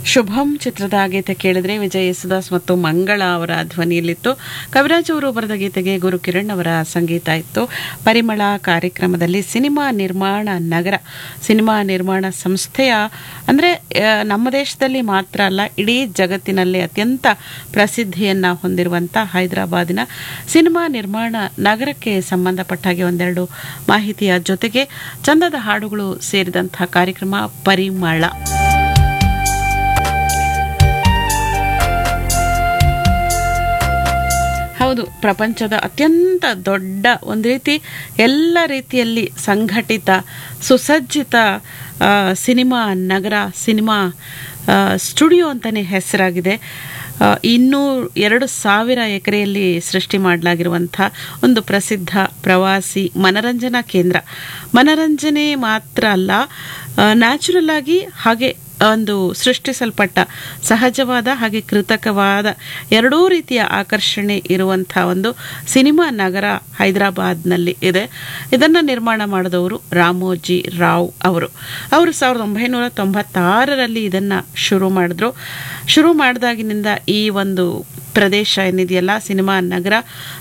ಶುಭಂ ಚಿತ್ರದ ಗೀತೆ ಕೇಳಿದ್ರೆ ವಿಜಯ್ ಯೇಸುದಾಸ್ ಮತ್ತು ಮಂಗಳ ಅವರ ಧ್ವನಿಯಲ್ಲಿತ್ತು ಕವಿರಾಜ್ ಅವರು ಬರೆದ ಗೀತೆಗೆ ಗುರು ಕಿರಣ್ ಅವರ ಸಂಗೀತ ಇತ್ತು ಪರಿಮಳ ಕಾರ್ಯಕ್ರಮದಲ್ಲಿ ಸಿನಿಮಾ ನಿರ್ಮಾಣ ನಗರ ಸಿನಿಮಾ ನಿರ್ಮಾಣ ಸಂಸ್ಥೆಯ ಅಂದರೆ ನಮ್ಮ ದೇಶದಲ್ಲಿ ಮಾತ್ರ ಅಲ್ಲ ಇಡೀ ಜಗತ್ತಿನಲ್ಲಿ ಅತ್ಯಂತ ಪ್ರಸಿದ್ಧಿಯನ್ನು ಹೊಂದಿರುವಂಥ ಹೈದರಾಬಾದಿನ ಸಿನಿಮಾ ನಿರ್ಮಾಣ ನಗರಕ್ಕೆ ಸಂಬಂಧಪಟ್ಟ ಹಾಗೆ ಒಂದೆರಡು ಮಾಹಿತಿಯ ಜೊತೆಗೆ ಚಂದದ ಹಾಡುಗಳು ಸೇರಿದಂಥ ಕಾರ್ಯಕ್ರಮ ಪರಿಮಳ ಹೌದು ಪ್ರಪಂಚದ ಅತ್ಯಂತ ದೊಡ್ಡ ಒಂದು ರೀತಿ ಎಲ್ಲ ರೀತಿಯಲ್ಲಿ ಸಂಘಟಿತ ಸುಸಜ್ಜಿತ ಆ, ಸಿನಿಮಾ ನಗರ ಸಿನಿಮಾ ಆ, ಸ್ಟುಡಿಯೋ ಅಂತಲೇ ಹೆಸರಾಗಿದೆ ಆ, ಇನ್ನೂರು ಎರಡು ಸಾವಿರ ಎಕರೆಯಲ್ಲಿ ಸೃಷ್ಟಿ ಮಾಡಲಾಗಿರುವಂಥ ಒಂದು ಪ್ರಸಿದ್ಧ ಪ್ರವಾಸಿ ಮನರಂಜನಾ ಕೇಂದ್ರ ಮನರಂಜನೆ ಮಾತ್ರ ಅಲ್ಲ ನ್ಯಾಚುರಲ್ ಆಗಿ ಹಾಗೆ ಒಂದು ಸೃಷ್ಟಿಸಲ್ಪಟ್ಟ ಸಹಜವಾದ ಹಾಗೆ ಕೃತಕವಾದ ಎರಡೂ ರೀತಿಯ ಆಕರ್ಷಣೆ ಇರುವಂಥ ಒಂದು ಸಿನಿಮಾ ನಗರ ಹೈದರಾಬಾದ್ನಲ್ಲಿ ಇದೆ ಇದನ್ನು ನಿರ್ಮಾಣ ಮಾಡಿದವರು ರಾಮೋಜಿ ರಾವ್ ಅವರು ಅವರು ಸಾವಿರದ ಒಂಬೈನೂರ ತೊಂಬತ್ತಾರರಲ್ಲಿ ಇದನ್ನು ಶುರು ಮಾಡಿದ್ರು ಶುರು ಮಾಡಿದಾಗಿನಿಂದ ಈ ಒಂದು ಪ್ರದೇಶ ಏನಿದೆಯಲ್ಲ ಸಿನಿಮಾ ನಗರ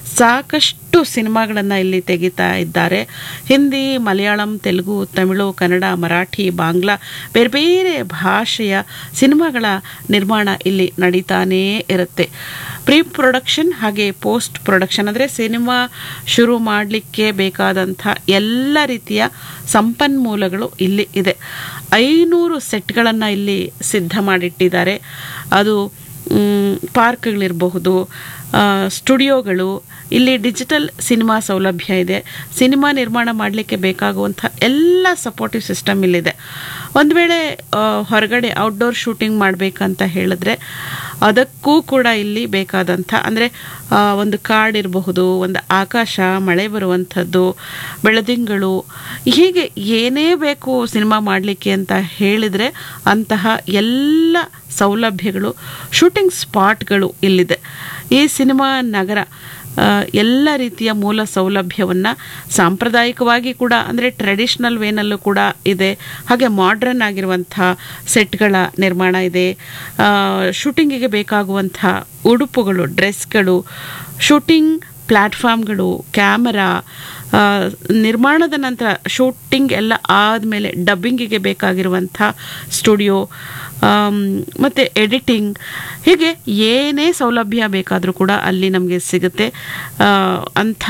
ಸಾಕಷ್ಟು ಸಿನಿಮಾಗಳನ್ನು ಇಲ್ಲಿ ತೆಗಿತಾ ಇದ್ದಾರೆ ಹಿಂದಿ ಮಲಯಾಳಂ ತೆಲುಗು ತಮಿಳು ಕನ್ನಡ ಮರಾಠಿ ಬಾಂಗ್ಲಾ ಬೇರೆ ಬೇರೆ ಭಾಷೆಯ ಸಿನಿಮಾಗಳ ನಿರ್ಮಾಣ ಇಲ್ಲಿ ನಡೀತಾನೇ ಇರುತ್ತೆ ಪ್ರೀ ಪ್ರೊಡಕ್ಷನ್ ಹಾಗೆ ಪೋಸ್ಟ್ ಪ್ರೊಡಕ್ಷನ್ ಅಂದರೆ ಸಿನಿಮಾ ಶುರು ಮಾಡಲಿಕ್ಕೆ ಬೇಕಾದಂಥ ಎಲ್ಲ ರೀತಿಯ ಸಂಪನ್ಮೂಲಗಳು ಇಲ್ಲಿ ಇದೆ ಐನೂರು ಸೆಟ್ಗಳನ್ನು ಇಲ್ಲಿ ಸಿದ್ಧ ಮಾಡಿಟ್ಟಿದ್ದಾರೆ ಅದು ಮ್, ಪಾರ್ಕ್ಗಳಿರಬಹುದು ಆ, ಸ್ಟುಡಿಯೋಗಳು ಇಲ್ಲಿ ಡಿಜಿಟಲ್ ಸಿನಿಮಾ ಸೌಲಭ್ಯ ಇದೆ ಸಿನಿಮಾ ನಿರ್ಮಾಣ ಮಾಡಲಿಕ್ಕೆ ಬೇಕಾಗುವಂಥ ಎಲ್ಲ ಸಪೋರ್ಟಿವ್ ಸಿಸ್ಟಮ್ ಇಲ್ಲಿದೆ ಒಂದು ವೇಳೆ ಆ, ಹೊರಗಡೆ ಔಟ್ಡೋರ್ ಶೂಟಿಂಗ್ ಮಾಡಬೇಕಂತ ಹೇಳಿದ್ರೆ ಅದಕ್ಕೂ ಕೂಡ ಇಲ್ಲಿ ಬೇಕಾದಂಥ ಅಂದರೆ ಒಂದು ಕಾಡಿರಬಹುದು ಒಂದು ಆಕಾಶ ಮಳೆ ಬರುವಂಥದ್ದು ಬೆಳದಿಂಗಳು ಹೀಗೆ ಏನೇ ಬೇಕು ಸಿನಿಮಾ ಮಾಡಲಿಕ್ಕೆ ಅಂತ ಹೇಳಿದರೆ ಅಂತಹ ಎಲ್ಲ ಸೌಲಭ್ಯಗಳು ಶೂಟಿಂಗ್ ಸ್ಪಾಟ್ಗಳು ಇಲ್ಲಿದೆ ಈ ಸಿನಿಮಾ ನಗರ ಆ, ಎಲ್ಲ ರೀತಿಯ ಮೂಲ ಸೌಲಭ್ಯವನ್ನು ಸಾಂಪ್ರದಾಯಿಕವಾಗಿ ಕೂಡ ಅಂದರೆ ಟ್ರೆಡಿಷ್ನಲ್ ವೇನಲ್ಲೂ ಕೂಡ ಇದೆ ಹಾಗೆ ಮಾಡ್ರನ್ ಆಗಿರುವಂಥ ಸೆಟ್ಗಳ ನಿರ್ಮಾಣ ಇದೆ ಆ, ಶೂಟಿಂಗಿಗೆ ಬೇಕಾಗುವಂಥ ಉಡುಪುಗಳು ಡ್ರೆಸ್ಗಳು ಶೂಟಿಂಗ್ ಪ್ಲ್ಯಾಟ್ಫಾರ್ಮ್ಗಳು ಕ್ಯಾಮರಾ ಆ, ನಿರ್ಮಾಣದ ನಂತರ ಶೂಟಿಂಗ್ ಎಲ್ಲ ಆದಮೇಲೆ ಡಬ್ಬಿಂಗಿಗೆ ಬೇಕಾಗಿರುವಂಥ ಸ್ಟುಡಿಯೋ ಮತ್ತು ಎಡಿಟಿಂಗ್ ಹೀಗೆ ಏನೇ ಸೌಲಭ್ಯ ಬೇಕಾದರೂ ಕೂಡ ಅಲ್ಲಿ ನಮಗೆ ಸಿಗುತ್ತೆ ಆ, ಅಂಥ